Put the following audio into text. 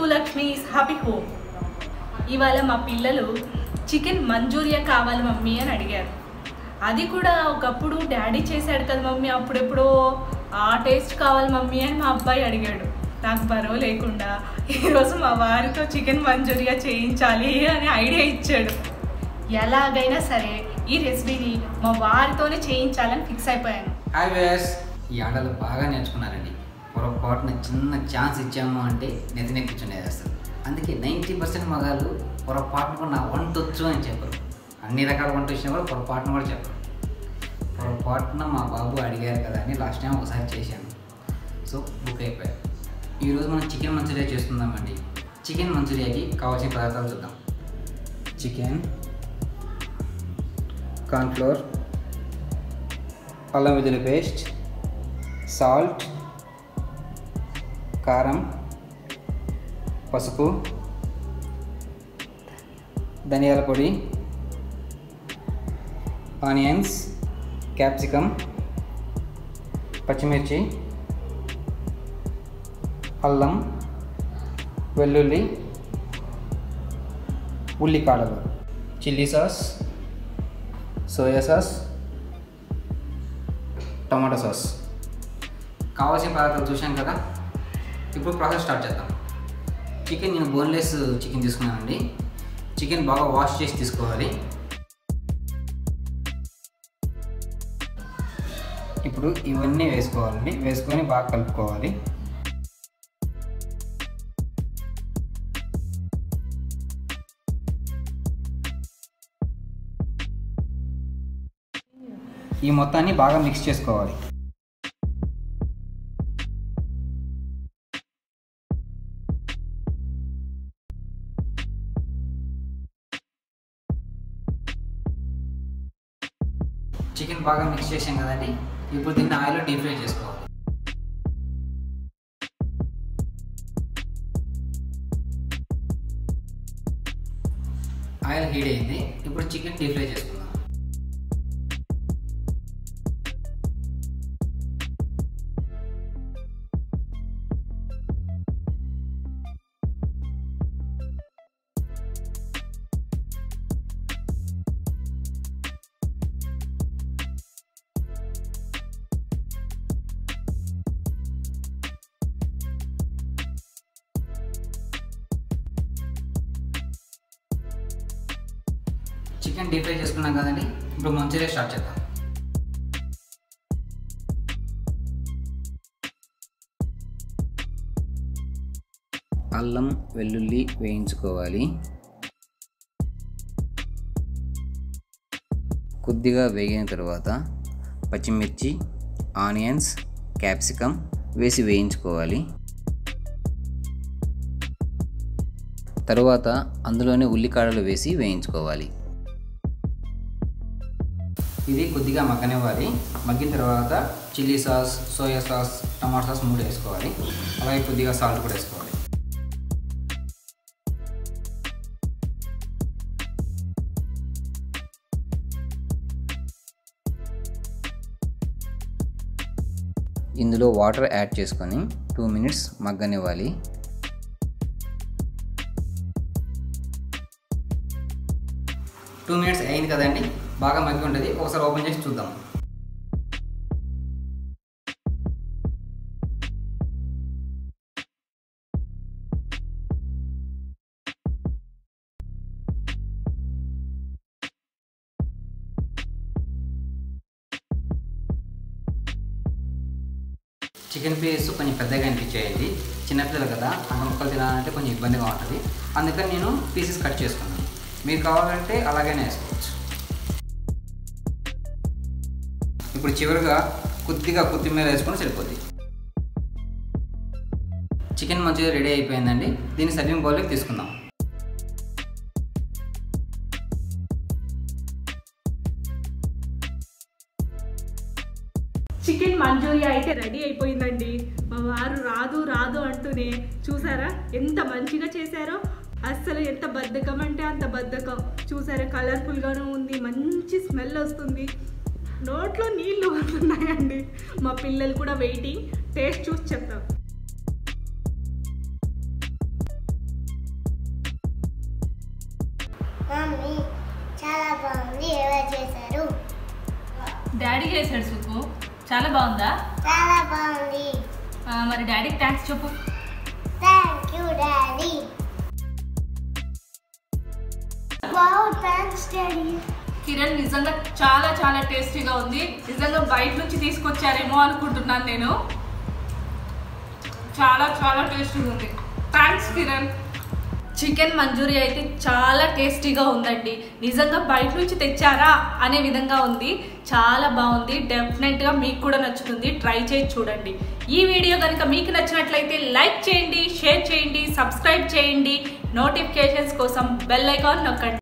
to Lakshmi's happy home ఇవాళ మా పిల్లలు చికెన్ మంచూరియా కావాలి మమ్మీ అని అడిగారు అది కూడా ఒకప్పుడు డాడీ చేశాడు కదా మమ్మీ అప్పుడెప్పుడో ఆ టేస్ట్ కావాలి మమ్మీ అని మా అబ్బాయి అడిగాడు నాకు బరువు లేకుండా ఈరోజు మా వారితో చికెన్ మంచూరియా చేయించాలి అని ఐడియా ఇచ్చాడు ఎలాగైనా సరే ఈ రెసిపీని మా వారితోనే చేయించాలని ఫిక్స్ అయిపోయాను హాయ్ వేస్ ఈ ఆటలు బాగా నేర్చుకున్నారండి పొరపాటున చిన్న ఛాన్స్ ఇచ్చాము అంటే నెత్తినే కూర్చొని వేస్తారు అందుకే నైంటీ పర్సెంట్ మగాళ్ళు పొరపాటున కూడా నా వంట వచ్చు అని చెప్పరు అన్ని రకాల వంట వచ్చినా కూడా పొరపాటున కూడా చెప్పరు పొరపాటున మా బాబు అడిగారు కదా అని లాస్ట్ టైం ఒకసారి చేశాను సో బుక్ అయిపోయారు ఈరోజు మనం చికెన్ మంచూరియా చేస్తుందామండి చికెన్ మంచూరియాకి కావాల్సిన పదార్థాలు చూద్దాం చికెన్ కార్న్ఫ్లోర్ అల్లం వెల్లుల్లి పేస్ట్ సాల్ట్ కారం పసుపు ధనియాల పొడి ఆనియన్స్ క్యాప్సికమ్ పచ్చిమిర్చి అల్లం వెల్లుల్లి ఉల్లికాడలు chilli sauce soya sauce tomato sauce కావాల్సిన పదార్థాలు చూశాం కదా ఇప్పుడు ప్రాసెస్ స్టార్ట్ చేద్దాం చికెన్ నేను బోన్లెస్ చికెన్ తీసుకున్నానండి చికెన్ బాగా వాష్ చేసి తీసుకోవాలి ఇప్పుడు ఇవన్నీ వేసుకోవాలండి వేసుకొని బాగా కలుపుకోవాలి ఈ మొత్తాన్ని బాగా మిక్స్ చేసుకోవాలి చికెన్ బాగా మిక్స్ చేసాం కదండి ఇప్పుడు దీన్ని ఆయిల్లో డీప్ ఫ్రై చేసుకోవాలి ఆయిల్ హీట్ అయింది ఇప్పుడు చికెన్ డీప్ ఫ్రై చేసుకుందాం చికెన్ డీప్ ఫ్రై చేసుకున్నాం కదండి ఇప్పుడు మంచూరియా స్టార్ట్ చేద్దాం అల్లం వెల్లుల్లి వేయించుకోవాలి కొద్దిగా వేగిన తర్వాత పచ్చిమిర్చి ఆనియన్స్ క్యాప్సికమ్ వేసి వేయించుకోవాలి తరువాత అందులోనే ఉల్లికాడలు వేసి వేయించుకోవాలి ఇది కొద్దిగా మగ్గనివ్వాలి మగ్గిన తర్వాత chilli sauce soya sauce tomato sauce మూడు వేసుకోవాలి అలాగే కొద్దిగా సాల్ట్ కూడా వేసుకోవాలి ఇందులో వాటర్ యాడ్ చేసుకొని టూ మినిట్స్ మగ్గనివ్వాలి టూ మినిట్స్ అయింది కదండి బాగా మగ్గి ఉంటుంది ఒకసారి ఓపెన్ చేసి చూద్దాం చికెన్ పీస్ కొంచెం పెద్దగా అనిపించేయండి చిన్నపిల్లలు కదా అంత ముక్కలు తినాలంటే కొంచెం ఇబ్బందిగా ఉంటుంది అందుకని నేను పీసెస్ కట్ చేసుకున్నాను మీకు కావాలంటే అలాగనే వేసుకోవచ్చు ఇప్పుడు చివరిగా కొద్దిగా కొత్తిమీర వేసుకొని సరిపోద్ది చికెన్ మంచిగా రెడీ అయిపోయిందండి దీన్ని సర్వింగ్ బౌల్లోకి తీసుకుందాం చికెన్ మంచూరియా అయితే రెడీ అయిపోయిందండి మా వారు రాదు రాదు అంటూనే చూసారా ఎంత మంచిగా చేశారో అస్సలు ఎంత బద్ధకం అంటే అంత బద్ధకం చూసారా కలర్ఫుల్గానే ఉంది మంచి స్మెల్ వస్తుంది నోట్లో నీళ్ళు వస్తున్నాయండి మా పిల్లలు కూడా వెయిటింగ్ టేస్ట్ చూసి చెప్తాం మమ్మీ చాలా బాగుంది ఎవరు చేశారు డాడీ చేశాడు సుకు చాలా బాగుందా చాలా బాగుంది ఆ, మరి డాడీకి థ్యాంక్స్ చెప్పు thank you daddy wow thanks daddy Kiran నిజంగా చాలా చాలా టేస్టీగా ఉంది నిజంగా బయట నుంచి తీసుకొచ్చారేమో అనుకుంటున్నాను నేను చాలా చాలా టేస్టీగా ఉంది థ్యాంక్స్ కిరణ్ చికెన్ మంచూరియా అయితే చాలా టేస్టీగా ఉందండి నిజంగా బయట నుంచి తెచ్చారా అనే విధంగా ఉంది చాలా బాగుంది డెఫినెట్గా మీకు కూడా నచ్చుతుంది ట్రై చేసి చూడండి ఈ వీడియో కనుక మీకు నచ్చినట్లయితే లైక్ చేయండి షేర్ చేయండి సబ్స్క్రైబ్ చేయండి నోటిఫికేషన్స్ కోసం బెల్ ఐకాన్ నొక్కండి